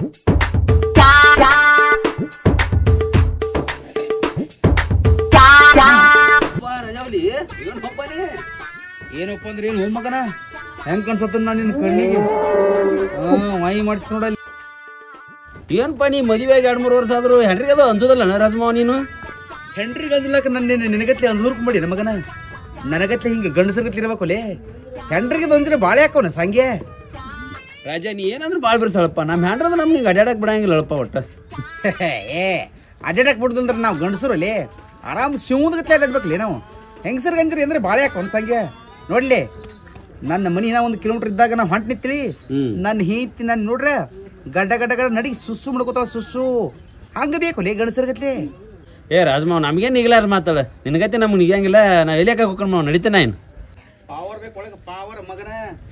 ರಜಾವಲಿ ಏನು ಒಪ್ಪನಿ ಏನಪ್ಪ ಅಂದ್ರೆ ಏನು ಮಗನ ಹೆಂಗ್ ಕನ್ಸತ್ತ ನಾನು ನಿನ್ನ ಕಣ್ಣಿಗೆ ಹಾ ಮೈ ಮಾಡ್ತಿ ನೋಡಲ್ಲಿ ಏನಪ್ಪ ನೀ ಮದುವೆಗೆ ಎರಡು ಮೂರು ವರ್ಷ ಆದ್ರು ಹೆಂಡ್ರಿಗೆ ಅದು ಅನ್ಸೋದಲ್ಲ ನಾ ರಾಜಮಾವ ನೀನು ಹೆಂಡ್ರಿಗೆ ಅನ್ಸಲಕ್ಕ ನನ್ನ ನಿನಗತ್ಲೆ ಅನ್ಸ್ಬರ್ಕ್ ಮಾಡಿ ನಮ್ಮ ಮಗನ ನನಗತ್ಲೆ ಹಿಂಗೆ ಗಂಡಸರ್ಗತ್ಲೆ ಇರ್ಬೇಕಲ್ಲೇ ಹೆಂಡ್ರಿಗೆ ಅನ್ಸಿದ್ರೆ ಭಾಳ ಯಾಕೋನ ಸಂಗೆ ರಾಜ ನೀ ಏನಂದ್ರೆ ಭಾಳ ಬಿರ್ಸಳಪ್ಪ ನಮ್ಮ ಹೆಂಡ್ರದ ನಮ್ಗೆ ಅಡ್ಯಾಡಕ್ ಬಿಡಂಗಿಲ್ಲಪ್ಪ ಒಟ್ಟು ಏ ಅಡ್ಯಾಡಕ್ ಬಿಡುದಂದ್ರೆ ನಾವು ಗಂಡಸರು ಅಲ್ಲಿ ಆರಾಮ್ ಶಿವದಗತ್ಲೆ ಅಡ್ಡಾಡ್ಬೇಕಲ್ಲಿ ನಾವು ಹೆಂಗಸರ್ ಗಂಜರಿ ಅಂದ್ರೆ ಭಾಳ ಯಾಕೆ ಒಂದು ಸಂಖ್ಯೆ ನೋಡ್ಲಿ ನನ್ನ ಮನಿನ ಒಂದು ಕಿಲೋಮೀಟರ್ ಇದ್ದಾಗ ನಾವು ಹೊಂಟ್ ನಿಂತ್ರಿ ನನ್ನ ಹೀತಿ ನಾನು ನೋಡ್ರೆ ಗಡ್ಡ ಗಡ್ಡ ಗಡ್ಡ ನಡಿ ಸುಸ್ಸು ಮಾಡ್ಕೋತಾಳ ಸುಸ್ಸು ಹಂಗ ಬೇಕು ಲೇ ಗಂಡಸರ್ಗತ್ಲೆ ಏ ರಾಜಮಾವ್ ನಮಗೇನು ಈಗಲಾರ ಮಾತಾಡ ನಿನಗತ್ತೆ ನಮ್ಗೆ ನಿಗಂಗಿಲ್ಲ ನಾವು ಎಲ್ಲಿಯಾಕ ಹೋಗ್ಕೊಂಡು ನಾವು ನಡೀತೇನೆ ಏನು ಪಾವರ್ ಬೇಕು ಒಳಗೆ ಪಾವರ್ ಮಗನ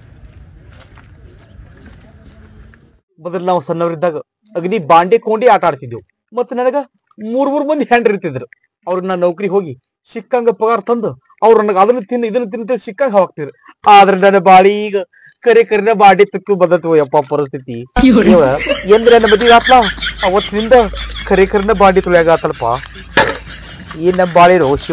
ಮೊದಲು ನಾವು ಸಣ್ಣವರಿದ್ದಾಗ ಅಗದಿ ಬಾಂಡೆ ಕೊಂಡಿ ಆಟ ಆಡ್ತಿದ್ದೆವು ಮತ್ತೆ ನನಗ ಮೂರ್ ಮೂರ್ ಮಂದಿ ಹೆಂಡ್ರ ಇರ್ತಿದ್ರು ಅವ್ರಿಗೆ ನಾ ನೌಕರಿ ಹೋಗಿ ಸಿಕ್ಕಂಗ ಪಗಾರ ತಂದು ಅವ್ರು ನನಗೆ ಅದನ್ನ ತಿನ್ನು ಇದನ್ನ ತಿಂತ ಸಿಕ್ಕಂಗ ಹಾಕ್ತಿದ್ರು ಆದ್ರೆ ನನ್ನ ಬಾಡಿ ಈಗ ಕರೆ ಕರಿನ ಬಾಡಿ ತುಕ್ಕು ಬದತ್ತು ಯಪ್ಪ ಪರಿಸ್ಥಿತಿ ಇವ ಎಂದ್ರ ನನ್ನ ಮದುವೆ ಆತ್ಲ ಅವತ್ತಿನಿಂದ ಕರೆ ಕರಿನ ಬಾಡಿ ತುಳಿಯಾಗ ಆತಲ್ಪ ಏನ್ ನಮ್ಮ ಬಾಳಿರೋ ಶಿವ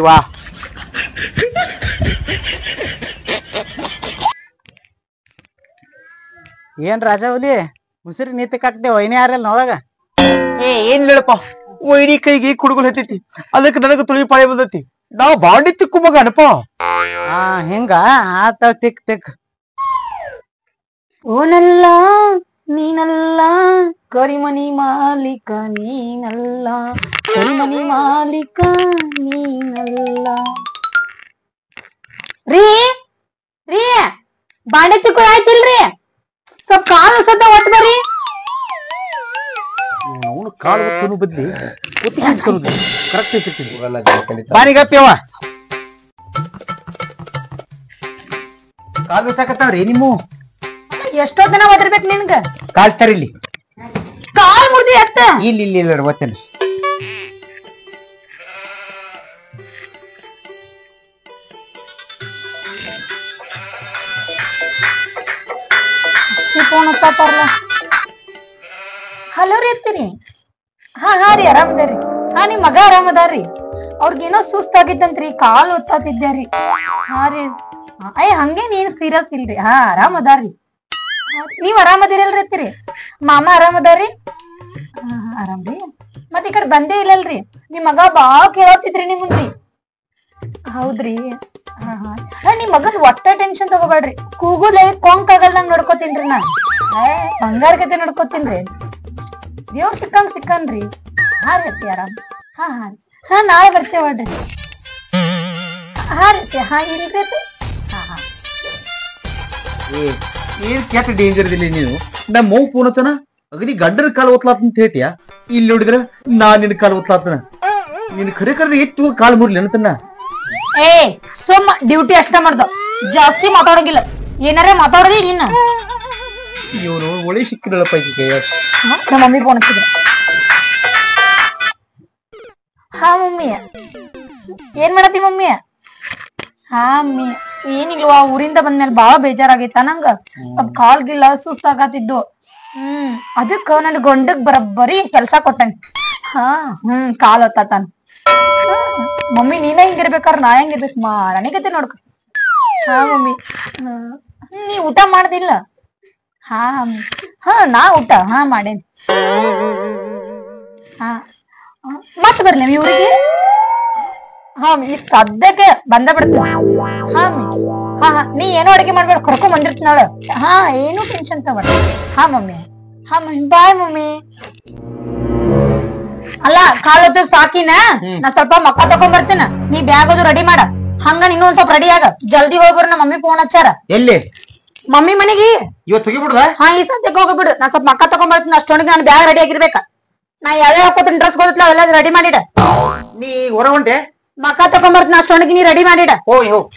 ಏನ್ ರಾಜವಲಿ ಉಸಿರಿ ನೀತಿ ಕಾಕ್ತೇವ ವೈನಿ ಯಾರಲ್ಲ ನೋಡಾಗ ಏ ಏನ್ ಹೇಳಪ್ಪ ವೈಡಿ ಕೈಗೆ ಕುಡುಗುಲ್ ಹತ್ತೈತಿ ಅದಕ್ಕೆ ನನಗ ತುಳಿ ಪಾಳಿ ಬಂದೈತಿ ನಾವು ಬಾಂಡಿ ತಿಕ್ಕು ಮಗ ಅನಪ್ಪ ಹಾ ಹಿಂಗ ಆತ ತಿಕ್ ತಿಕ್ ಓನಲ್ಲ ನೀನಲ್ಲ ಕರಿಮನಿ ಮಾಲೀಕ ನೀನಲ್ಲ ಕರಿಮನಿ ಮಾಲೀಕ ನೀನಲ್ಲ ರೀ ರೀ ಬಾಂಡೆ ತಿಕ್ಕು ಆಯ್ತಿಲ್ರಿ ಸ್ವಲ್ಪ ಕಾಲು ಸದ್ದ ಒಟ್ಟು ಬರ್ರಿ ಅವನು ಕಾಳು ಹೊತ್ತನು ಬದ್ಲಿ ಕುತ್ತಿಗೆ ಹಚ್ಕೊಳ್ಳೋದು ಕರೆಕ್ಟ್ ಹಚ್ಚಿರ್ತೀನಿ ಬಾರಿಗಪ್ಪ್ಯವ ಕಾಲ್ ಬಿಸಾಕತ್ತಾವ್ರಿ ನಿಮ್ಮ ಎಷ್ಟೋ ದಿನ ಒದರ್ಬೇಕು ನಿನ್ಗ ಕಾಲ್ ತರಿಲಿ ಕಾಲ್ ಮುರ್ದಿ ಎತ್ತ ಇಲ್ಲಿ ಇಲ್ಲಿ ಇಲ್ಲ ಒತ್ತೇನೆ ಫೋನ್ ಹತ್ತಾತಾರಲ್ಲ ಹಲೋ ರೀ ಅತ್ತಿರಿ ಹಾ ಹಾ ರೀ ಆರಾಮದಾರಿ ಹಾ ನಿಮ್ ಮಗ ಆರಾಮದಾರ್ರಿ ಅವ್ರಿಗೇನೋ ಸುಸ್ತಾಗಿತ್ತಂತ್ರಿ ಕಾಲ್ ಒತ್ತಾತಿದ್ದೆ ಹಾ ರೀ ಹಾ, ಅಯ್ಯ ಹಂಗೇನ್ ಏನ್ ಸೀರಿಯಸ್ ಇಲ್ರಿ ಹಾ ಆರಾಮದಾರ್ರಿ ಹಾ, ನೀವ್ ಆರಾಮದಿರಲ್ರಿ ಅತ್ತಿರಿ ಮಾಮ ಆರಾಮದಾರ್ರಿ ಹಾ ಹಾ ಆರಾಮ್ರಿ ಮತ್ ಈ ಕಡೆ ಬಂದೇ ಇಲ್ಲಲ್ರಿ ನಿಮ್ ಮಗ ಬಾಳ ಕೇಳತ್ತಿದ್ರಿ ನಿಮ್ಮನ್ರಿ ಹೌದ್ರಿ ಹಾ ಹಾ ಆ, ನಿಮ್ ಮಗನ್ ಒಟ್ಟ ಟೆನ್ಷನ್ ತಗೋಬೇಡ್ರಿ ಕೂಗುಲೆ ಕೊಂಕ್ ಆಗಲ್ದಂಗ್ ನೋಡ್ಕೋತೀನ್ರಿ ನಾ ಏ, ಬಂಗಾರ ಕತೆ ನೋಡ್ಕೋತೀನ್ರಿ ದೇವ್ರ ಸಿಕ್ಕಂಗ್ ಸಿಕ್ಕನ್ರಿ ಹಾ ರೀ ಅತ್ತಿ ಆರಾಮ್ ಹಾ ಹಾ ರೀ. ಹಾ ನಾಳೆ ಬರ್ತೇವಡ್ರಿ ಹಾ ರೀ ಅತ್ತಿ ಹಾ ಇಲ್ರಿ ಅತ್ತಿ ಹಾ ಹಾ ಏ ಏನ್ ಕೆಟ್ಟ ಡೇಂಜರ್ ಇದಿಲ್ಲ ನೀನು ನಮ್ಮ ಮೌ ಫೋನ್ ಹಚ್ಚನ ಅಗದಿ ಗಡ್ಡನ ಕಾಲ್ ಒತ್ಲಾತ್ ಅಂತ ಹೇಳ್ತೀಯ ಇಲ್ಲಿ ನೋಡಿದ್ರ ನಾ ನಿನ್ ಕಾಲ್ ಒತ್ಲಾತನ ನಿನ್ ಖರೆ ಕರೆ ಎತ್ತು ಕಾಲ್ ಮುರ್ಲಿ ಅಂತನ್ನ ಏ ಸುಮ್ಮ ಡ್ಯೂಟಿ ಅಷ್ಟ ಮಾಡ್ದ ಜಾಸ್ತಿ ಮಾತಾಡಂಗಿಲ್ಲ ಏನಾರೇ ಮಾತಾಡ್ರಿ ನಿನ್ನ ಇವನು ಒಳ್ಳೆ ಸಿಕ್ಕಿದಳಪ್ಪ ಈಕೆ ಕೈಯಾಗ. ಹಾ, ನಮ್ಮ ಮಮ್ಮಿ ಫೋನ್ ಹಚ್ಚಿದ್ರು ಹಾ ಮಮ್ಮಿ ಏನ್ ಮಾಡತ್ತಿ ಮಮ್ಮಿ ಹಾ ಮಮ್ಮಿ ಏನಿಲ್ವಾ ಊರಿಂದ ಬಂದ್ಮೇಲೆ ಬಾಳ ಬೇಜಾರಾಗೈತ ನಂಗ ಸ್ವಲ್ಪ ಕಾಲ್ ಗಿಲ್ಲ ಸುಸ್ತಾಗತ್ತಿದ್ದು ಹ್ಮ್ ಅದಕ್ಕ ನನ್ ಗಂಡಗ್ ಬರಬ್ಬರಿ ಕೆಲ್ಸ ಕೊಟ್ಟಂಗ ಹಾ ಹ್ಮ್ ಕಾಲ್ ಹೊತ್ತಾತಾನ ಮಮ್ಮಿ ನೀನ ಹಿಂಗಿರ್ಬೇಕಾರ ನಾ ಹೆಂಗಿರ್ಬೇಕು ಮಾಡಣಿಗತ್ತೆ ನೋಡ್ಕ ಹಾ ಮಮ್ಮಿ ಹಾ ನೀ ಊಟ ಮಾಡ್ದಿಲ್ಲ ಹಾ ಮಮ್ಮಿ. ಹಾ ನಾ ಊಟ ಹಾ ಮಾಡೇನಿ ಹಾ ಆ, ಮತ್ತ್ ಬರ್ಲಿ ಅಮ್ಮಿ ಊರಿಗೆ ಹಾ ಅಮ್ಮಿ, ಈಗ ಸದ್ಯಕ್ಕೆ ಬಂದ ಬಿಡ್ತೀನಿ ಹಾ ಅಮ್ಮಿ. ಹಾ ಹಾ ನೀ ಏನೋ ಅಡಿಗೆ ಮಾಡ್ಬೇಡ ಕರ್ಕೊಂಡ್ ಬಂದಿರ್ತೀನಿ ನೋಡು ಹಾ ಏನು ಟೆನ್ಷನ್ ತಗೋಬೇಡ ಹಾ ಮಮ್ಮಿ ಹಾ ಮಮ್ಮಿ ಬಾಯ್ ಮಮ್ಮಿ ಅಲ್ಲ ಕಾಲ್ ಹೊತ್ತು ಸಾಕಿನ ನಾ ಸ್ವಲ್ಪ ಮಕ್ಕ ತಗೊಂಡ್ ಬರ್ತೀನ ನೀ ಬ್ಯಾಗ್ ಅದು ರೆಡಿ ಮಾಡ ಹಂಗ ನೀನು ಒಂದ್ ಸ್ವಲ್ಪ ರೆಡಿ ಆಗ ಜಲ್ದಿ ಹೋಗ್ಬರ್ ನಮ್ಮ ಮಮ್ಮಿ ಫೋನ್ ಹಚ್ಚಾರ ಎಲ್ಲಿ ಮಮ್ಮಿ ಮನೆಗೆ ಇವತ್ತು ಹೋಗಿಬಿಡ್ದ ಹಾ ಈ ಸದ್ಯಕ್ಕೆ ಹೋಗ್ಬಿಡು ನಾ ಸ್ವಲ್ಪ ಮಕ್ಕ ತಗೊಂಡ್ ಬರ್ತೀನಿ ಅಷ್ಟೊಂದಿಗೆ ನಾನು ಬ್ಯಾಗ್ ರೆಡಿ ಆಗಿರ್ಬೇಕ ನಾ ಯಾವ್ಯಾವ ಹಾಕೋತೀನಿ ಡ್ರೆಸ್ ಗೊತ್ತಿಲ್ಲ ಅವೆಲ್ಲ ರೆಡಿ ಮಾಡಿಡ ನೀ ಹೊರ ಹೊಂಟೆ ಮಕ್ಕ ತಗೊಂಡ್ ಬರ್ತೀನಿ ಅಷ್ಟೊಂದಿಗೆ ನೀ ರೆಡಿ ಮಾಡಿಡ ಹೋಯ್ ಹೋ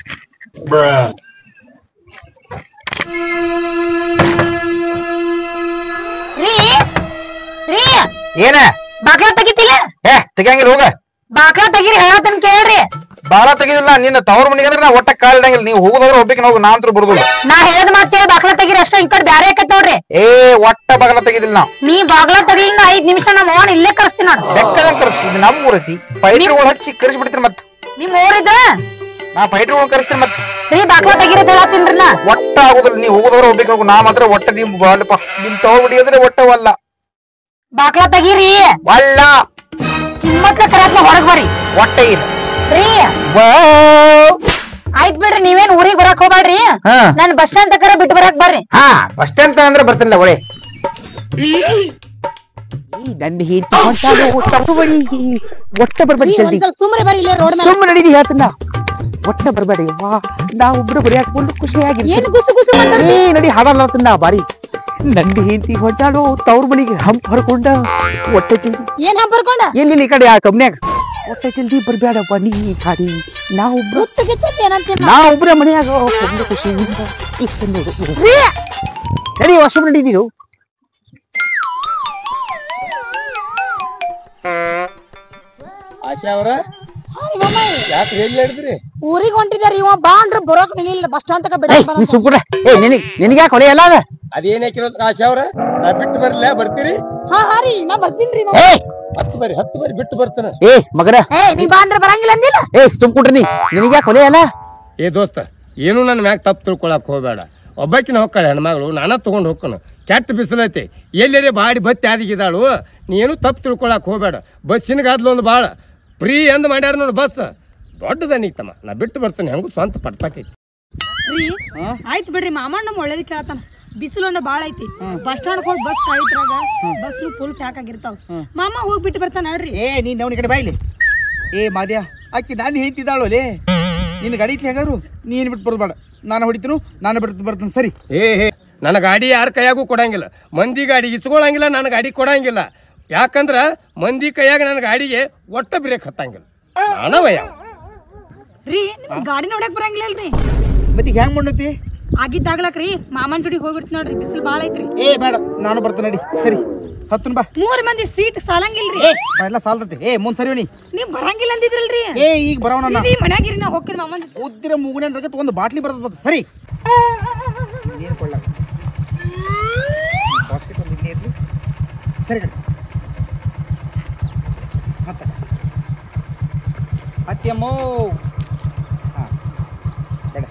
ರೀ ರೀ ಏನ ಬಾಕ್ಲ ತೆಗಿತಿಲ್ಲ ಏ ತೆಗಿಯಂಗಿಲ್ಲ ಹೋಗ ಬಾಕ್ಲ ತೆಗೀರಿ ಹೇಳತ್ತನ್ ಕೇಳ್ರಿ ಬಾಳ ತೆಗಿದಿಲ್ಲ ನಿನ್ನ ತವ್ರ ಮನೆಗೆ ಅಂದ್ರೆ ನಾ ಒಟ್ಟ ಕಾಲಿಡಂಗಿಲ್ಲ ನೀವು ಹೋಗೋದಾದ್ರೆ ಒಬ್ಬಕ್ಕೆ ಹೋಗಿ ನಾ ಅಂತೂ ಬರುದಿಲ್ಲ ನಾ ಹೇಳದ್ ಮಾತ್ ಕೇಳಿ ಬಾಗ್ಲ ತೆಗೀರಿ ಅಷ್ಟ ಈ ಕಡೆ ಬ್ಯಾರೆ ಆಕೈತ್ ನೋಡ್ರಿ ಏ ಒಟ್ಟ ಬಗಲ ತೆಗಿದಿಲ್ಲ ನಾವು ನೀ ಬಾಗ್ಲ ತೆಗಿಲಿಂದ ಐದ್ ನಿಮಿಷ ನಮ್ಮ ಅವನ್ ಇಲ್ಲೇ ಕರ್ಸ್ತೀನಿ ನೋಡು ಬೆಕ್ಕದಂಗ್ ಕರ್ಸಿ ಇದು ನಮ್ಮ ಊರೈತಿ ಪೈಟ್ರಿಗಳು ಹಚ್ಚಿ ಕರ್ಸ್ಬಿಡ್ತೀನಿ ಮತ್ತೆ ನಿಮ್ ಊರಿದ ನಾ ಪೈಟ್ರಿಗಳು ಕರ್ಸ್ತೀನಿ ಮತ್ತೆ ರೀ ಬಾಗ್ಲ ತೆಗೀರಿ ಹೇಳತ್ತೀನ್ರಿ ನಾ ಒಟ್ಟ ಆಗುದಿಲ್ಲ ನೀವು ಹೋಗೋದಾದ್ರೆ ಒಬ್ಬಕ್ಕೆ ಹೋಗು ನಾ ಮಾತ್ರ ಒಟ್ಟ ನಿಮ್ ಬಾಳಪ್ಪ ನಿಮ್ ತವ್ರ ಮನೆ ಅಂದ್ರೆ ಒಟ್ಟವಲ್ಲ ಬಾಗ್ಲ ತೆಗೀರಿ ವಲ್ಲ ಕಿಮ್ಮತ್ಲ ಕರಾತ್ಲ ಹೊರಗ್ ಬರ್ರಿ ಒಟ್ಟ ಇಲ್ಲ ರೀ ಆಯ್ತ್ ಬಿಡ್ರಿ ನೀವೇನ್ ಊರಿಗ್ ಬರಾಕ್ ಹೋಗ್ಬೇಡ್ರಿ ಹಾ. ನಾನ್ ಬಸ್ ಸ್ಟ್ಯಾಂಡ್ ತಕರ ಬಿಟ್ಟು ಬರಾಕ್ ಬರ್ರಿ ಹಾ ಬಸ್ ಸ್ಟ್ಯಾಂಡ್ ಅಂದ್ರೆ ಬರ್ತೀನಿಲ್ಲ ಒಳ್ಳೆ ನನ್ನ ಹೆಂಡತಿ ಹೊಂಟಾಳು ತಗೊಬಡಿ ಒಟ್ಟ ಬರ್ಬೇಡಿ ಜಲ್ದಿ ಸುಮ್ರೆ ಬರ್ರಿ ಇಲ್ಲೇ ರೋಡ್ ಸುಮ್ಮನೆ ನಡೀನಿ ಹೇಳ್ತೀನ ಒಟ್ಟ ಬರ್ಬೇಡಿ ವಾ ನಾ ಒಬ್ರು ಬರೀ ಹಾಕೊಂಡು ಖುಷಿಯಾಗಿ ಏನ್ ಗುಸು ಗುಸು ಏ ನಡಿ ಹಾಡಲ್ಲ ನಾ ಬಾರಿ ನನ್ನ ಹೆಂಡತಿ ಹೊಂಟಾಳು ತವ್ರ ಮನಿಗೆ ಹಂಪ್ ಹರ್ಕೊಂಡ ಒಟ್ಟ ಜಲ್ದಿ ಏನ್ ಹಂಬರ್ಕೊಂಡ ಎಲ್ಲಿ ಈ ಕಡೆ ಆ ಕಂಪ್ನ್ಯಾಗ ಒಟ್ಟ ಜಲ್ದಿ ಬರ್ಬೇಡಪ್ಪ ನೀ ಈ ಗಾಡಿ ನಾ ಒಬ್ರು ಹುಚ್ಚು ಗಿಚ್ಚು ಏನಂತೀನಿ ನಾ ಒಬ್ರ ಮನ್ಯಾಗ ಒಂದು ಖುಷಿಯಿಂದ ಇಸ್ಕೊಂಡು ನಡಿ ವರ್ಷ ನಡಿ ನೀನು ಆಶಾ ಅವ್ರ ಯಾಕೆ ಎಲ್ಲಿ ಹಿಡಿದ್ರಿ ಊರಿಗ್ ಹೊಂಟಿದಾರಿ ಇವ ಬಾ ಅಂದ್ರ ಬರೋಕ್ ನಿಲ್ಲಿಲ್ಲ ಬಸ್ ಸ್ಟ್ಯಾಂಡ್ ತಕ ಬಿಡ ನೀ ಸುಮ್ಕುಡ್ರೆ ಏ ನಿನಗ್ ನಿನಗೆ ಯಾಕೆ ಹೊಳೆ ಎಲ್ಲ ಅದ ಅದೇನ್ ಹಾಕಿರೋದು ಆಶಾ ಅವ್ರ ನಾ ಬಿಟ್ಟು ಬರ್ಲ ಬರ್ತೀರಿ ಹಾ ಹಾ ರೀ ನಾ ಬರ್ತೀನ್ರಿ ಏ ಹತ್ತು ಬರ್ರಿ ಹತ್ತು ಬರ್ರಿ ಬಿಟ್ಟು ಬರ್ತಾನ ಏ ಮಗನ ಏ ನೀ ಬಾ ಅಂದ್ರ ಬರಂಗಿಲ್ಲ ಅಂದಿಲ್ಲ ಏ ಸುಮ್ಕುಡ್ರಿ ನೀ ನಿನಗೆ ಯಾಕೆ ಹೊಳೆ ಅಲ್ಲ ಏ ದೋಸ್ತ ಏನು ನನ್ನ ಮ್ಯಾಗ ತಪ್ಪು ತಿಳ್ಕೊಳಕ್ ಹೋಗಬೇಡ ಒಬ್ಬಾಕಿನ ಹೋಗ್ತಾಳೆ ಹೆಣ್ಮಗಳು ನಾನ ತಗೊಂಡು ಹೋಗ್ಕನು ಕೆಟ್ಟ ಬಿಸಿಲೈತಿ ಎಲ್ಲೆರೆ ಬಾಡಿ ಬತ್ತಿ ಆದಿಗಿದಾಳು ನೀನು ತಪ್ಪು ತಿಳ್ಕೊಳಕ್ ಹೋಗಬೇಡ ಬಸ್ಸಿನ ಒಂದು ಭಾಳ ಫ್ರೀ ಎಂದ್ ಮಾಡ್ಯಾರ ನೋಡು ಬಸ್ ದೊಡ್ಡದನಿತ್ತಮ್ಮ ನಾ ಬಿಟ್ಟು ಬರ್ತೀನಿ ಹೆಂಗೂ ಸ್ವಂತ ಪಡ್ತಾಕೈತಿ ರೀ ಆಯ್ತು ಬಿಡ್ರಿ ಮಾಮಣ್ಣ ನಮ್ಮ ಒಳ್ಳೇದಕ್ಕೆ ಕೇಳ್ತಾನ ಬಿಸಿಲು ಒಂದ ಬಾಳ ಐತಿ ಬಸ್ ಸ್ಟಾಂಡ್ ಹೋಗಿ ಬಸ್ ಕಾಯ್ತ್ರಾಗ ಬಸ್ ಫುಲ್ ಪ್ಯಾಕ್ ಆಗಿರ್ತಾವ ಮಾಮ ಹೋಗಿ ಬಿಟ್ಟು ಬರ್ತಾನ ನೋಡ್ರಿ ಏ ನೀನ್ ಅವನ ಕಡೆ ಬಾಯ್ಲಿ ಏ ಮಾದ್ಯ ಆಕಿ ನಾನು ಹೇಳ್ತಿದ್ದಾಳು ಲೇ ನಿನ್ನ ಗಾಡಿ ಐತಿ ಹೆಂಗಾರು ನೀನ್ ಬಿಟ್ಟು ಬರ್ಬೇಡ ನಾನು ಹೊಡಿತೀನು ನಾನು ಬಿಟ್ಟು ಬರ್ತೀನಿ ಸರಿ ಏ ಹೇ ನನ್ನ ಗಾಡಿ ಯಾರ ಕೈಯಾಗೂ ಕೊಡಂಗಿಲ್ಲ ಮಂದಿ ಗಾಡಿ ಇಸ್ಕೊಳಂಗಿಲ್ಲ ನನ್ನ ಗಾಡಿ ಕೊಡಂಗಿಲ್ಲ ಯಾಕಂದ್ರ ಮಂದಿ ಕೈಯಾಗ ನನ್ನ ಗಾಡಿಗೆ ಒಟ್ಟ ಬ್ರೇಕ್ ಹತ್ತಂಗಿಲ್ಲ ನಾನವಯ್ಯ ರೀ ನಿಮ್ ಗಾಡಿ ನೋಡಕ್ ಬರಂಗಿಲ್ಲ ಅಲ್ರಿ ಮತ್ತೆ ಈಗ ಹೆಂಗ್ ಮಾಡತಿ ಆಗಿದ್ದಾಗ್ಲಕ್ರಿ ಮಾಮನ್ ಜೋಡಿ ಹೋಗ್ಬಿಡ್ತಿ ನೋಡ್ರಿ ಬಿಸಿಲು ಬಾಳ ಐತ್ರಿ ಏ ಬೇಡ ನಾನು ಬರ್ತೀನಿ ನಡಿ ಸರಿ ಹತ್ತುನ್ ಬಾ ಮೂರ್ ಮಂದಿ ಸೀಟ್ ಸಾಲಂಗಿಲ್ರಿ ಏ ಬಾ, ಎಲ್ಲ ಸಾಲ್ತತಿ ಏ ಮುಂದ್ ಸರಿ ನೀ ನೀವ್ ಬರಂಗಿಲ್ಲ ಅಂದಿದ್ರಲ್ರಿ ಏ ಈಗ ಬರೋಣ ರೀ ಮನ್ಯಾಗಿರಿ ನಾ ಹೋಗ್ತೀನಿ ಮಾಮನ್ ಜೊತೆ. ಉದ್ದಿರ ಮುಗುನ ರಗತ್ ಒಂದು ಬಾಟ್ಲಿ ಬರ್ತದ ಸರಿ ನೀರು ಕೊಳ್ಳ ಬಾಸ್ಕೆಟ್ ಒಂದು ಇಲ್ಲೇ ಇರ್ಲಿ ಸರಿ ಕಡೆ ಮತ್ತೆ ಅತ್ಯಮ್ಮೋ ಹಾಂ ಬೇಡ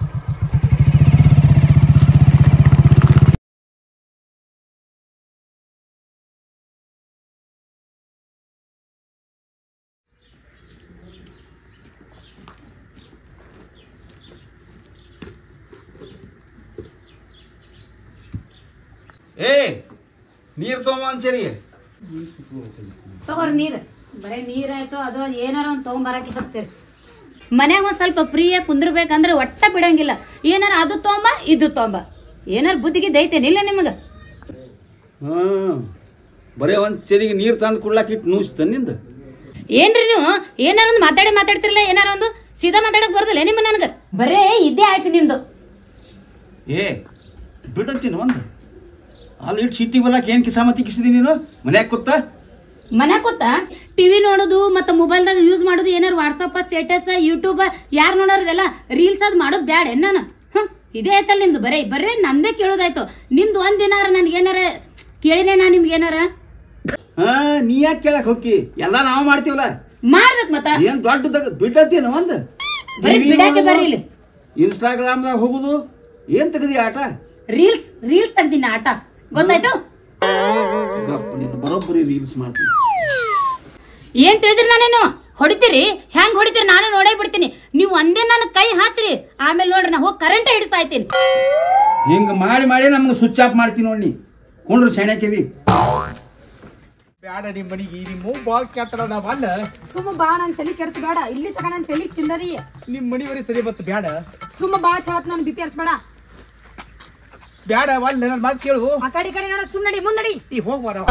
ಏ ನೀರ್ ತೊಗೊಂಬ ಅಂಚರಿ ತಗೋರಿ ನೀರ್ ಬರೇ ನೀರ್ ಆಯ್ತು ಅದು ಏನಾರ ಒಂದ್ ತಗೊಂಬರಕ್ಕೆ ಹಚ್ತೀರಿ ಮನ್ಯಾಗ ಒಂದ್ ಸ್ವಲ್ಪ ಫ್ರೀಯಾಗಿ ಕುಂದ್ರಬೇಕಂದ್ರೆ ಒಟ್ಟ ಬಿಡಂಗಿಲ್ಲ ಏನಾರ ಅದು ತೊಗೊಂಬ ಇದು ತೊಗೊಂಬ ಏನಾರ ಬುದ್ಧಿಗೆ ದೈತೇನಿಲ್ಲ ನಿಮಗ ಹ್ಮ್ ಬರೇ ಒಂದ್ ಚೆರಿಗೆ ನೀರ್ ತಂದು ಕುಡ್ಲಾಕ್ ಇಟ್ಟು ನೂಸ್ತ ನಿಂದ ಏನ್ರಿ ನೀವು ಏನಾರ ಒಂದು ಮಾತಾಡಿ ಮಾತಾಡ್ತಿರಲ್ಲ ಏನಾರ ಒಂದು ಸೀದಾ ಮಾತಾಡಕ್ ಬರೋದಿಲ್ಲ ನಿಮ್ಮ ನನಗ ಬರೇ ಇದೇ ಆಯ್ತು ನಿಮ್ದು ಏ ಬಿಡಂತೀನಿ ಒಂದು ಅಲ್ಲಿ ಇಟ್ಟು ಸಿಟ್ಟಿಗೆ ಬಲಾಕ್ ಏನ್ ಕಿಸಾಮತಿ ಕಿಸಿದಿ ನೀನು ಮನ್ಯಾಗ ಕೂತ ಮನ್ಯಾಗ ಕೂತ ಟಿವಿ ನೋಡೋದು ಮತ್ತೆ ಮೊಬೈಲ್ದಾಗ ಯೂಸ್ ಮಾಡೋದು ಏನಾರ ವಾಟ್ಸಪ್ ಸ್ಟೇಟಸ್ ಯೂಟ್ಯೂಬ್ ಯಾರು ನೋಡೋರಿದೆಲ್ಲ ರೀಲ್ಸ್ ಅದ್ ಮಾಡೋದು ಬ್ಯಾಡ ಏನ್ ನಾನು ಹ್ಮ್ ಇದೇ ಆಯ್ತಲ್ಲ ನಿಮ್ದು ಬರೇ ಬರೇ ನಂದೇ ಕೇಳೋದಾಯ್ತು ನಿಮ್ದು ಒಂದ್ ದಿನಾರ ನನ್ಗೇನಾರ ಕೇಳಿನೇ ನಾ ನಿಮ್ಗೆ ಏನಾರ ಹಾ ನೀ ಯಾಕೆ ಕೇಳಕ್ ಹೋಗಿ ಎಲ್ಲ ನಾವು ಮಾಡ್ತೀವಲ್ಲ ಮಾಡ್ಬೇಕು ಮತ್ತ ಏನ್ ದೊಡ್ಡದಾಗ ಬಿಡತ್ತೇನ ಒಂದ್ ಬರೀ ಬಿಡಾಕೆ ಬರ್ರಿ ಇಲ್ಲಿ ಇನ್ಸ್ಟಾಗ್ರಾಮ್ದಾಗ ಹೋಗುದು ಏನ್ ತೆಗದಿ ಆಟ ರೀಲ್ಸ್ ರೀಲ್ಸ್ ತೆಗ್ದಿನ ಆಟ ಗೊತ್ತಾಯ್ತು ಗಪ್ಪ ನೀನು ಬರೋಬ್ಬರಿ ರೀಲ್ಸ್ ಮಾಡ್ತೀನಿ ಏನ್ ತಿಳಿದ್ರಿ ನಾನೇನು ಹೊಡಿತೀರಿ ಹೆಂಗ್ ಹೊಡಿತೀರಿ ನಾನು ನೋಡೇ ಬಿಡ್ತೀನಿ ನೀವು ಒಂದೇ ನನ್ನ ಕೈ ಹಾಚ್ರಿ ಆಮೇಲೆ ನೋಡ್ರಿ ನಾ ಹೋಗಿ ಕರೆಂಟ್ ಹಿಡಿಸಾಯ್ತೀನಿ ಹಿಂಗ ಮಾಡಿ ಮಾಡಿ ನಮ್ಗೆ ಸ್ವಿಚ್ ಆಫ್ ಮಾಡ್ತೀನಿ ನೋಡಿ ಕೊಂಡ್ರು ಸೆಣೆಕೆದಿ ಬ್ಯಾಡ ನಿಮ್ಮ ಮನಿಗೆ ನಿಮ್ಮ ಬಾಳ್ ಕೆಟ್ಟದ ನಾವ್ ಅಲ್ಲ ಸುಮ್ಮ ಬಾ ನನ್ ತಲಿ ಕೆಡ್ಸ್ಬೇಡ ಇಲ್ಲಿ ತಗ ನನ್ ತಲಿ ತಿಂದರಿ ನಿಮ್ಮ ಮನಿ ಬರೀ ಸರಿ ಬತ್ತು ಬ್ಯಾಡ ಸುಮ್ಮ ಬಾ ಚಳತ್ ನನ್ ಬಿಪಿ ಹರ್ಸ್ಬೇಡ ಬ್ಯಾಡ ಅಲ್ಲ ನನ್ನ ಮಾತು ಕೇಳು ಆ ಕಡೆ ಈ ಕಡೆ ನೋಡ ಸುಮ್ ನಡಿ ಮುಂದ್ ನಡಿ ಈ ಹೋಗ್ಬಾರ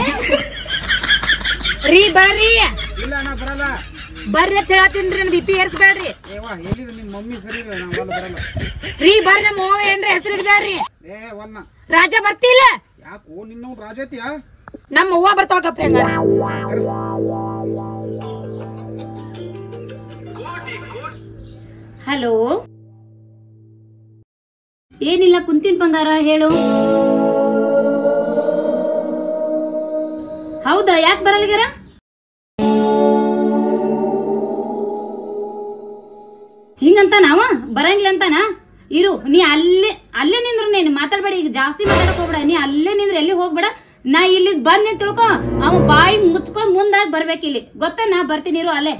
ರೀ ಬರ್ರಿ ಇಲ್ಲ ನಾ ಬರಲ್ಲ ಬರ್ರಿ ಅಂತ ಹೇಳತ್ತೀನ್ರಿ ನನ್ ಬಿಪಿ ಏರ್ಸ್ಬೇಡ್ರಿ ಏವಾ ಎಲ್ಲಿದೆ ನಿಮ್ಮ ಮಮ್ಮಿ ಸರಿ ಇಲ್ಲ ನಾ ಒಲ್ಲ ಬರಲ್ಲ ರೀ ಬರ್ರಿ ನಮ್ಮ ಅವ್ವ ಏನ್ರ ಹೆಸರು ಇಡ್ಬ್ಯಾಡ್ರಿ ಏ ಒನ್ನ ರಾಜ ಬರ್ತಿಲ್ಲ ಯಾಕೋ ನಿನ್ನ ರಾಜತಿಯಾ ನಮ್ಮ ಅವ್ವ ಬರ್ತಾವ ಕಪ್ರಿ ಹಂಗಾರ ಕರೆಸ್ ಹಲೋ ಏನಿಲ್ಲ ಕುಂತಿನ್ ಬಂಗಾರ ಹೇಳು ಹೌದಾ ಯಾಕೆ ಬರಲ್ಗ್ಯಾರ ಹಿಂಗಂತ ನಾವ ಬರಂಗಿಲ್ಲ ಅಂತಾನ ಇರು ನೀ ಅಲ್ಲೇ ಅಲ್ಲೇ ನಿಂದ್ರು ನೀನು ಮಾತಾಡ್ಬೇಡ ಈಗ ಜಾಸ್ತಿ ಮಾತಾಡಕ್ ಹೋಗ್ಬೇಡ ನೀ ಅಲ್ಲೇ ನಿಂದ್ರು ಎಲ್ಲಿ ಹೋಗ್ಬೇಡ ನಾ ಇಲ್ಲಿ ಬಂದ್ ತಿಳ್ಕೊ ಅವ ಬಾಯಿ ಮುಚ್ಕೊಂಡ್ ಮುಂದಾಗ್ ಬರ್ಬೇಕು ಇಲ್ಲಿ ಗೊತ್ತಾ ನಾ ಬರ್ತೀನಿ ಇರು ಅಲ್ಲೇ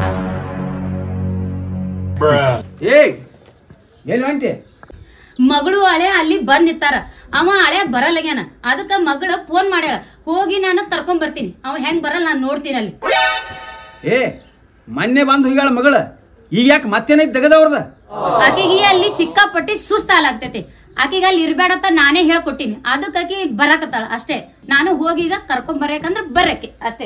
ಏಯ್ ಎಲ್ಲಿ ಹೊಂಟಿ ಮಗಳು ಹಳೆ ಅಲ್ಲಿ ಬಂದ್ ನಿಂತಾರ ಅವ ಹಳೆ ಬರಲ್ಲಗ್ಯಾನ ಅದಕ್ಕ ಮಗಳ ಫೋನ್ ಮಾಡ್ಯಾಳ ಹೋಗಿ ನಾನು ಕರ್ಕೊಂಡ್ ಬರ್ತೀನಿ ಅವ ಹೆಂಗ್ ಬರಲ್ಲ ನಾನ್ ನೋಡ್ತೀನಿ ಅಲ್ಲಿ ಏ ಮೊನ್ನೆ ಬಂದು ಹೋಗ್ಯಾಳ ಮಗಳ ಈಗ ಯಾಕೆ ಮತ್ತೇನೈತಿ ತೆಗದವ್ರದ ಆಕೆಗೆ ಅಲ್ಲಿ ಸಿಕ್ಕಾಪಟ್ಟಿ ಸುಸ್ತಾಲಾಗ್ತೈತಿ ಆಕೆಗೆ ಅಲ್ಲಿ ಇರ್ಬೇಡಂತ ನಾನೇ ಹೇಳ್ಕೊಟ್ಟಿನಿ ಅದಕ್ಕೆ ಆಕಿ ಬರಾಕತ್ತಾಳ ಅಷ್ಟೇ ನಾನು ಹೋಗಿ ಈಗ ಕರ್ಕೊಂಡ್ ಬರ್ಬೇಕಂದ್ರ ಬರಕ್ಕೆ ಅಷ್ಟೇ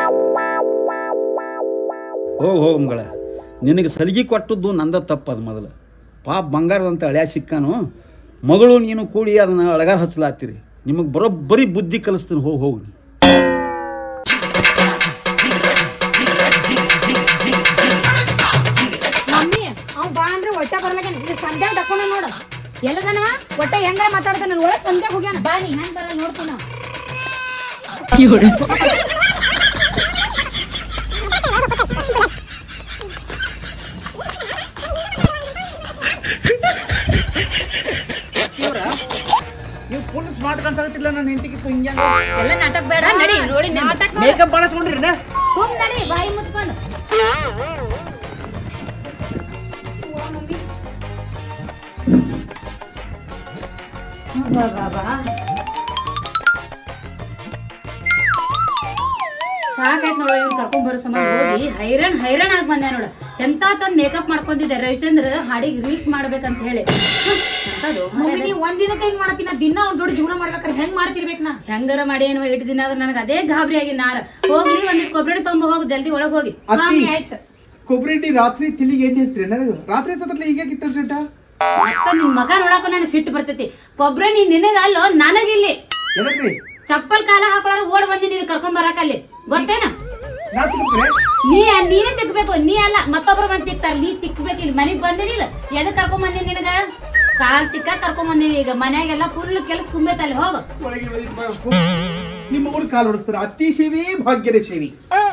ಹೋಗ್ ಹೋಗ್ ಮಗಳ ನಿನಗೆ ಸಲಿಗೆ ಕೊಟ್ಟದ್ದು ನಂದ ತಪ್ಪದು ಮೊದಲು ಪಾಪ ಬಂಗಾರದಂತ ಹಳ್ಯಾ ಸಿಕ್ಕಾನು ಮಗಳು ನೀನು ಕೂಡಿ ಅದನ್ನ ಅಳಗಾರ ಹಚ್ಚಲಾತ್ತೀರಿ ನಿಮಗೆ ಬರೋಬ್ಬರಿ ಬುದ್ಧಿ ಕಲಿಸ್ತೀನಿ ಹೋಗಿ ಹೋಗಿ ಮಮ್ಮಿ ಅವ್ ಬಾ ಅಂದ್ರೆ ಒಟ್ಟ ಬರ್ಲಾಗ ಸಂಧ್ಯಾಗ ತಕೊಂಡ ನೋಡ ಎಲ್ಲದನ ಒಟ್ಟ ಹೆಂಗಾರ ಮಾತಾಡ್ತಾನ ಒಳಗ್ ಸಂಧ್ಯಾಗ ಹೋಗ್ಯಾನ ಬಾ ನೀ ಹೆಂಗ್ ಬರಲ್ಲ ನೋಡ್ತೀನ ನೀವು ಫುಲ್ ಸ್ಮಾರ್ಟ್ ಕಾಣಿಸಾಗತ್ತಿಲ್ಲ ನನ್ನ ಹೆಂಡತಿಗೆ ಹಿಂಗೆ ಎಲ್ಲ ನಾಟಕ ಬೇಡ ನಡಿ ನೋಡಿ ನಾಟಕ ಮೇಕಪ್ ಮಾಡಿಸ್ಕೊಂಡ್ರಿ ಹೋಗ್ ನಡಿ ಬಾಯಿ ಮುಚ್ಕೊಂಡು ಸಾಕಾಯ್ತು ನೋಡು ಇವ್ನು ಕರ್ಕೊಂಡ್ ಬರೋ ಸಂಬಂಧ ಹೋಗಿ ಹೈರಾಣ್ ಹೈರಾಣ್ ಆಗಿ ಬಂದೆ ನೋಡು ಎಂತ ಚಂದ ಮೇಕಪ್ ಮಾಡ್ಕೊಂಡಿದ್ದೆ ರವಿಚಂದ್ರ ಹಾಡಿಗೆ ರೀಲ್ಸ್ ಮಾಡ್ಬೇಕಂತ ಹೇಳಿ ಹ್ಮ್, ಎಂತದು ಮಮ್ಮಿ ನೀವು ಒಂದಿನಕ್ಕೆ ಹಿಂಗ್ ಮಾಡತ್ತೀನ ದಿನ ಅವ್ನ ಜೋಡಿ ಜೀವನ ಮಾಡ್ಬೇಕಾರೆ ಹೆಂಗ್ ಮಾಡ್ತಿರ್ಬೇಕು ನಾ ಹೆಂಗಾರ ಮಾಡಿ ಏನೋ ಇಟ್ಟು ದಿನ ಆದ್ರೆ ನನಗೆ ಅದೇ ಗಾಬರಿ ಆಗಿ ನಾರ ಹೋಗ್ಲಿ ಒಂದಿಟ್ಟು ಕೊಬ್ಬರಿ ತೊಂಬ ಹೋಗಿ ಜಲ್ದಿ ಒಳಗ್ ಹೋಗಿ ಮಮ್ಮಿ ಆಯ್ತು ಕೊಬ್ಬರಿ ಎಣ್ಣೆ ರಾತ್ರಿ ತಿಲಿಗೆ ಎಣ್ಣೆ ಹಚ್ತೀರಿ ನನಗೆ ರಾತ್ರಿ ಸತ್ತಲ್ಲ ಈಗ ಕಿಟ್ಟ ಜಂಟ ಮತ್ತ ನಿನ್ ಮಗ ನೋಡಾಕ ನನಗೆ ಸಿಟ್ಟು ಬರ್ತೈತಿ ಕೊಬ್ಬರಿ ನೀ ನಿನಗ ಅಲ್ಲೋ ನನಗಿಲ್ಲಿ ಎದಕ್ರಿ ಚಪ್ಪಲ್ ಕಾಲ ಹಾಕೊಳ್ಳಾರ ಓಡ್ ಬಂದಿ ನೀನ್ ಕರ್ಕೊಂಡ್ ಬರಾಕ ಅಲ್ಲಿ ಗೊತ್ತೇನ ನಾ ತಿಕ್ಕ್ರೆ ನೀ ನೀನೇ ತಿಕ್ಬೇಕು ನೀ ಅಲ್ಲ ಮತ್ತೊಬ್ರು ಬಂದ್ ತಿಕ್ತಾರ ನೀ ತಿಕ್ಬೇಕು ಇಲ್ಲಿ ಮನೆಗ್ ಬಂದಿನಿಲ್ಲ ಎದಕ್ ಕರ್ಕೊಂಡ್ ಬಂದಿ ನಿನಗ ಕಾಲ್ ತಿಕ್ಕ ಕರ್ಕೊಂಡ್ ಬಂದಿನಿ ಈಗ ಮನ್ಯಾಗೆಲ್ಲ ಫುಲ್ ಕೆಲಸ ತುಂಬೈತಲ್ಲಿ ಹೋಗು ಒಳಗೆ ಒಳಗೆ ಬಾ. ನಿಮ್ಮ ಊರು ಕಾಲು ಹೊಡಿಸ್ತಾರೆ ಅತಿ ಸೇವಿ ಭಾಗ್ಯದ ಸೇವಿ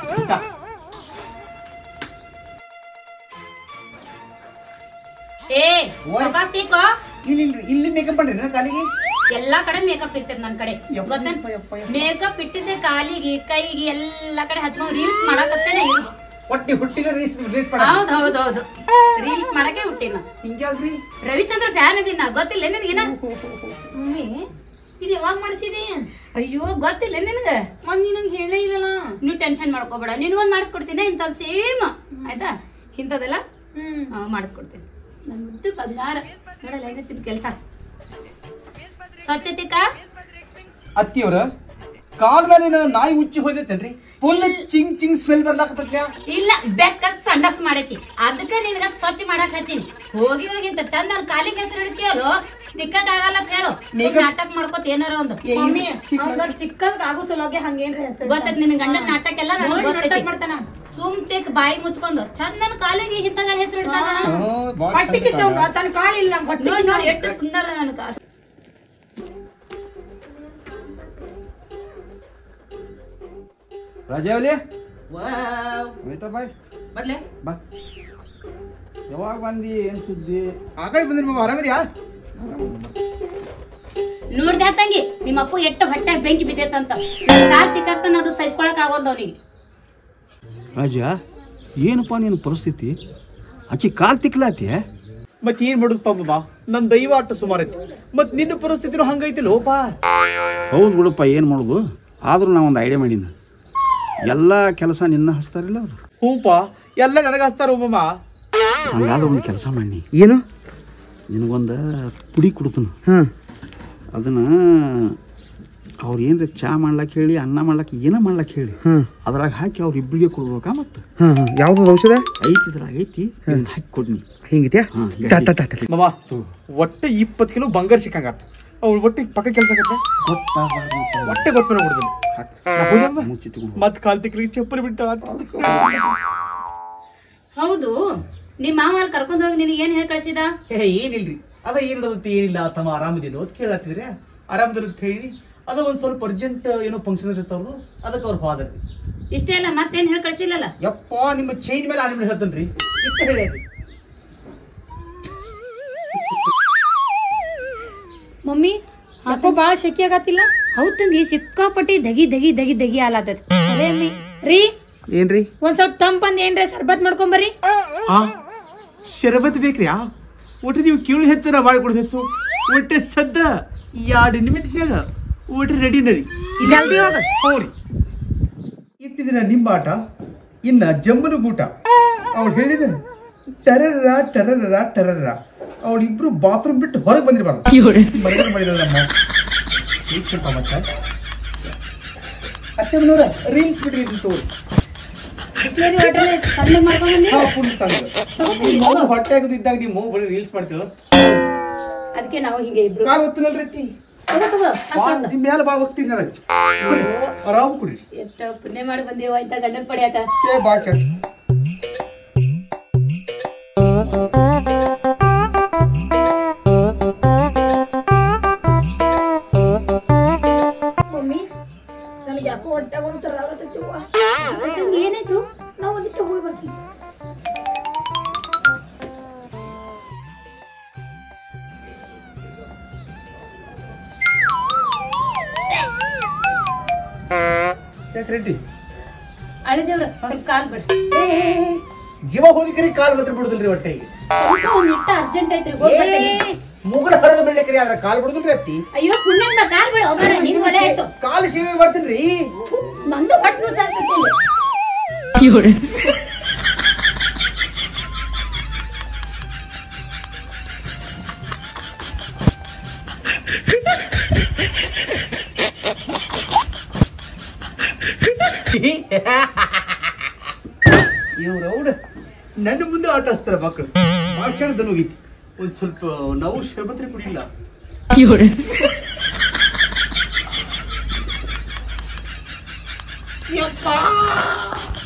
ಏ ಸೊಕಾಸ್ ತಿಕ್ಕೋ ಇಲ್ಲಿ ಇಲ್ಲಿ- ಇಲ್ಲಿ ಮೇಕಪ್ ಮಾಡ್ರಿ ನನ್ನ ಕಾಲಿಗೆ ಎಲ್ಲಾ ಕಡೆ ಮೇಕಪ್ ಇರ್ತೈತಿ ನನ್ ಕಡೆ ಗೊತ್ತೇನ್ ಮೇಕಪ್ ಇಟ್ಟಿದ್ದೆ ಕಾಲಿಗೆ ಕೈಗೆ ಎಲ್ಲಾ ಕಡೆ ಹಚ್ಕೊಂಡ್ ರೀಲ್ಸ್ ಮಾಡಾಕತ್ತೇನೆ ಇರುದು ಹೊಟ್ಟೆ ಹುಟ್ಟಿಗೆ ರೀಸ್ ರೀಸ್ ಮಾಡ ಹೌದ್ ಹೌದ್ ಹೌದು ರೀಲ್ಸ್ ಮಾಡಕ್ಕೆ ಹುಟ್ಟಿನ ಹಿಂಗ್ಯಾವ್ರಿ ರವಿಚಂದ್ರ ಫ್ಯಾನ್ ಇದೀನ ಗೊತ್ತಿಲ್ಲ ನಿನಗೇನ ಮಮ್ಮಿ ಇದು ಯಾವಾಗ ಮಾಡಿಸಿದಿ ಅಯ್ಯೋ ಗೊತ್ತಿಲ್ಲ ನಿನಗ ಒಂದ್ ನಿನಗ್ ಹೇಳೇ ಇಲ್ಲಲ್ಲ ನೀವು ಟೆನ್ಷನ್ ಮಾಡ್ಕೋಬೇಡ ನಿನಗೊಂದ್ ಮಾಡಿಸ್ಕೊಡ್ತೀನಿ ಇಂಥದ್ ಸೇಮ್ ಆಯ್ತಾ ಇಂಥದೆಲ್ಲ ಹ್ಮ್ ಹಾ ಮಾಡಿಸ್ಕೊಡ್ತೀನಿ ನನ್ ಮುದ್ದು ಬಂಗಾರ ನೋಡಲ್ಲ ಹೆಂಗಚ್ಚಿದ ಕೆಲಸ ಸ್ವಚ್ಛತಿಕಾ ಅತ್ತಿಯವ್ರ ಕಾಲ್ ಮೇಲೆ ನಾಯಿ ಉಚ್ಚಿ ಹೋದೈತೇನ್ರಿ ಫುಲ್ ಚಿಂಗ್ ಚಿಂಗ್ ಸ್ಮೆಲ್ ಬರ್ಲಾಕತ್ತೈತ್ಲ್ಯಾ ಇಲ್ಲ ಬೆಕ್ಕ ಸಂಡಸ್ ಮಾಡೈತಿ ಅದಕ್ಕ ನಿನಗ ಸ್ವಚ್ಛ ಮಾಡಕ್ ಹಚ್ಚಿನಿ ಹೋಗಿ ಹೋಗಿ ಇಂತ ಚಂದ ಅಲ್ಲಿ ಕಾಲಿಗೆ ಹೆಸರು ಹಿಡ್ತೀಯಲ್ಲೋ ತಿಕ್ಕಕ್ ಆಗಲ್ಲ ಅಂತ ಹೇಳು ಸುಮ್ನೆ ನಾಟಕ ಮಾಡ್ಕೋತ ಏನಾರ ಒಂದು ಮಮ್ಮಿ ಅವ್ನ ಚಿಕ್ಕದ್ ಆಗೋ ಸಲುವಾಗಿ ಹಂಗೇನ್ರಿ ಹೆಸರು ಗೊತ್ತೈತಿ ನಿನ್ ಗಂಡನ ನಾಟಕ ಎಲ್ಲ ನನಗ್ ನೋಡಿ ಗೊತ್ತೈತಿ ನಾಟಕ ಮಾಡ್ತಾನ. ಸುಮ್ ತಿಕ್ ಬಾಯಿ ಮುಚ್ಕೊಂಡು ಚಂದನ್ ಕಾಲಿಗೆ ಹಿಂತಾಗ ಹೆಸರು ಇಡ್ತಾನ ಹೊಟ್ಟಿ ಕಿಚ್ಚವಂಗ ತನ್ನ ಕಾಲಿಲ್ಲ ಹೊಟ್ಟಿ ನೋಡಿ ನೋಡಿ ಎಷ್ಟು ಸುಂದರ ನನ್ ಕಾಲು ರಾಜಾವಲಿ ಬಾಯ್ ಬರ್ಲೆ ಬಾ ಯಾವಾಗ ಬಂದಿ ಏನ್ ಸುದ್ದಿ ಆ ಕಡೆ ಬಂದ್ರಿ ಬಾಬಾ ಆರಾಮಿದ್ಯಾ ನೋಡ್ದ ತಂಗಿ ನಿಮ್ಮ ಅಪ್ಪ ಎಷ್ಟು ಹೊಟ್ಟೆ ಬೆಂಕಿ ಬಿದ್ದೈತಂತ ನನ್ ಕಾಲ್ ತಿಕ್ಕತ್ತನ ಅದು ಸಹಿಸ್ಕೊಳಕ್ ಆಗೋಲ್ದ ಅವನಿಗೆ ರಾಜ ಏನಪ್ಪ ನಿನ್ನ ಪರಿಸ್ಥಿತಿ ಆಕಿ ಕಾಲ್ ತಿಕ್ಲಾತಿ ಮತ್ ಏನ್ ಮಾಡುದಪ್ಪ ಬಾಬಾ ನನ್ ದೈವ ಅಟ್ಟು ಸುಮಾರು ಐತಿ ಮತ್ ನಿನ್ನ ಪರಿಸ್ಥಿತಿನೂ ಹಂಗೈತಿ ಲೋಪ ಹೌದು ಬಿಡಪ್ಪ ಏನು ಮಾಡೋದು ಆದ್ರೂ ನಾ ಒಂದು ಐಡಿಯಾ ಮಾಡೀನಿ ಎಲ್ಲ ಕೆಲಸ ನಿನ್ನ ಹಚ್ತಾರಿಲ್ಲ ಅವ್ರು ಹೂಪ ಎಲ್ಲ ನನಗ ಹಚ್ತಾರ ಒಬ್ಬಮ್ಮ ಹಂಗಾದ್ರೆ ಒಂದು ಕೆಲಸ ಮಾಡಿ ಏನು ನಿನಗೊಂದು ಪುಡಿ ಕೊಡ್ತೀನಿ ಹ್ಮ್ ಅದನ್ನ ಅವ್ರು ಏನ್ರ ಚಾ ಮಾಡ್ಲಕ್ಕೆ ಹೇಳಿ ಅನ್ನ ಮಾಡ್ಲಕ್ಕೆ ಏನ ಮಾಡ್ಲಕ್ಕೆ ಹೇಳಿ ಅದ್ರಾಗ ಹಾಕಿ ಅವ್ರ ಇಬ್ಬರಿಗೆ ಕೊಡ್ಬೇಕಾ ಮತ್ತೆ ಹ್ಮ್ ಯಾವ್ದು ಔಷಧ ಐತಿ ಇದ್ರಾಗ ಐತಿ ಇದನ್ನ ಹಾಕಿ ಕೊಡ್ನಿ ಹಿಂಗಿದ್ಯಾ ಹಾ, ಮಾಮ ಒಟ್ಟೆ ಇಪ್ಪತ್ತು ಕಿಲೋ ಬಂಗಾರ ಸಿಕ್ಕಂಗಾತ ಅವ್ಳು ಒಟ್ಟೆ ಪಕ್ಕ ಕೆಲಸ ಆಗತ್ತೆ ಹೊಟ್ಟೆ ಗೊತ್ತ ಕೊಡ್ತೀನಿ ಮುಚ್ಚಿ ತಗೊಂಡು ಮತ್ ಕಾಲ್ ತಿಕ್ಲಿಗೆ ಚಪ್ಪಲಿ ಬಿಡ್ತಾಳ ಹೌದು ನಿಮ್ ಮಾವ ಅಲ್ಲಿ ಕರ್ಕೊಂಡ್ ಹೋಗಿ ನಿನಗೆ ಏನ್ ಹೇಳಿ ಕಳ್ಸಿದ ಏ ಏನಿಲ್ರಿ ಅದ ಏನ್ ನಡದತ್ತಿ ಏನಿಲ್ಲ ತಮ್ಮ ಆರಾಮದಿಲ್ಲ ಅಂತ ಕೇಳತ್ತಿದ್ರೆ ಆರಾಮದಿಲ್ಲ ಅಂತ ಹೇಳಿ ಅದ ಒಂದ್ ಸ್ವಲ್ಪ ಅರ್ಜೆಂಟ್ ಏನೋ ಫಂಕ್ಷನ್ ಇರ್ತಾವ್ರು ಅದಕ್ಕೆ ಅವ್ರು ಹೋದ್ರಿ ಇಷ್ಟೇ ಅಲ್ಲ ಮತ್ತೇನ್ ಹೇಳಿ ಕಳ್ಸಿಲ್ಲಲ್ಲ ಯಪ್ಪ ನಿಮ್ಮ ಚೈನ್ ಮೇಲೆ ಆ ನಿಮ್ಗೆ ಹೇಳ್ತೇನ್ರಿ ಇಷ್ಟ ಹೇಳಿ ಮಮ್ಮಿ ಯಾಕೋ ಬಾಳ ಶೆಕಿ ಆಗತ್ತಿಲ್ಲ ಹೌದ್ ತಂಗಿ ಸಿಕ್ಕಾಪಟ್ಟಿ ದಗಿ ದಗಿ ದಗಿ ದಗಿ ಆಲಾತದ ರೀ ಏನ್ರಿ ಒಂದ್ ಸ್ವಲ್ಪ ತಂಪಂದ್ ಏನ್ರಿ ಸರ್ಬತ್ ಮಾಡ್ಕೊಂಬರ್ರಿ ಆ ಶರಬತ್ ಬೇಕ್ರಿ ಆ ಒಟ್ಟು ನೀವು ಕೀಳು ಹೆಚ್ಚು ನಾ ಬಾಳ್ ಕೊಡೋದು ಹೆಚ್ಚು ಒಟ್ಟೆ ಸದ್ದ ಎರಡು ನಿಮಿಷದಾಗ ಒಟ್ಟು ರೆಡಿ ನರಿ ಜಲ್ದಿ ಹೋಗ ಹ್ಞೂ ರೀ ಇಟ್ಟಿದಿನ ನಿಂಬಾಟ ಇನ್ನ ಜಂಬನ ಗೂಟ ಅವ್ಳು ಹೇಳಿದ ಟರರ ಟರರ ಟರರ ಅವಳಿಬ್ರು ಬಾತ್ರೂಮ್ ಬಿಟ್ಟು ಹೊರಗೆ ಬಂದಿರ್ಬಾರ್ದು ಮರ್ಯಾದೆ ಮಾಡಿದ ನಮ್ಮ ಈಸ್ಕೊಂತ ಮತ್ತೆ ಅತ್ತೆ ಮನೋರ ರೀಲ್ಸ್ ಬಿಡ್ರಿ ಇದು ತೋರಿ ಬಿಸ್ಲೇರಿ ವಾಟರ್ ಕಡ್ಲೆ ಮಾಡ್ಕೊಂಡ್ ಬಂದಿ ಹಾ, full ತಂದು. ಹೊಟ್ಟೆ ಆಗದು ಇದ್ದಾಗ ನೀವು ಬರೀ ರೀಲ್ಸ್ ಮಾಡ್ತೀರ ಅದಕ್ಕೆ ನಾವು ಹಿಂಗೆ ಇಬ್ರು ಕಾಲ್ ಒತ್ತಿನಲ್ರಿ ಅತ್ತಿ ತಗೋ ತಗೋ ಅಷ್ಟೊಂದು. ನಿಮ್ ಮೇಲೆ ಭಾಳ ಹೋಗ್ತೀನಿ ನನಗೆ ಆರಾಮ್ ಕುಡಿ ಎಷ್ಟ ಪುಣ್ಯ ಮಾಡಿ ಬಂದೇವ ಆಯ್ತಾ ಗಂಡನ್ ಪಡ್ಯಾಕ ಏ ಬಾ ಕೆಲ್ಸ ಮಮ್ಮಿ ನನಗೆ ಯಾಕೋ ಹೊಟ್ಟೆ ಒಂಥರ ಆಗತ್ತೈತಿ ಅವ್ವ. ತಂಗಿ ಏನಾಯ್ತು ನಾ ಒಂದಿಟ್ಟು ಹೋಗಿ ಬರ್ತೀನಿ ಯಾಕೆ ರೆಡ್ಡಿ ಅಳಿದೇವ್ರ ಸ್ವಲ್ಪ ಕಾಲ್ ಬಿಡ್ರಿ ಜೀವ ಹೋಲಿಕರಿ ಕಾಲ್ ಮಾತ್ರ ಬಿಡುದಿಲ್ರಿ ಹೊಟ್ಟೆಗೆ ಸ್ವಲ್ಪ ಒಂದ್ ಇಟ್ಟ ಅರ್ಜೆಂಟ್ ಐತ್ರಿ ಹೋಗ್ ಬರ್ತೀನಿ. ಮುಗುಳ ಹರದ ಬೆಳ್ಳಿಕರಿ ಆದ್ರ ಕಾಲ್ ಬಿಡುದಿಲ್ರಿ ಅತ್ತಿ ಅಯ್ಯೋ ಪುಣ್ಯದ ಕಾಲ್ ಬಿಡು ಹೋಗೋಣ ನಿನ್ ಒಳ್ಳೆ ಆಯ್ತು ಕಾಲು ಸೇವೆ ಮಾಡ್ತೀನಿ ಥು, ನಂದು ಹೊಟ್ಟು ಸಾಕ್ತಿಲ್ಲ ಇವ್ರು ಅವ್ರು ನನ್ನ ಮುಂದೆ ಆಟ ಹಚ್ತಾರ ಮಕ್ಕಳು ಮಾಡ್ಕೊಂಡು ಹೋಗಿತ್ತು ಒಂದ್ ಸ್ವಲ್ಪ ನಾವು ಶರ್ಬತ್ರಿ ಕುಡಿಲ್ಲ ಯಪ್ಪಾ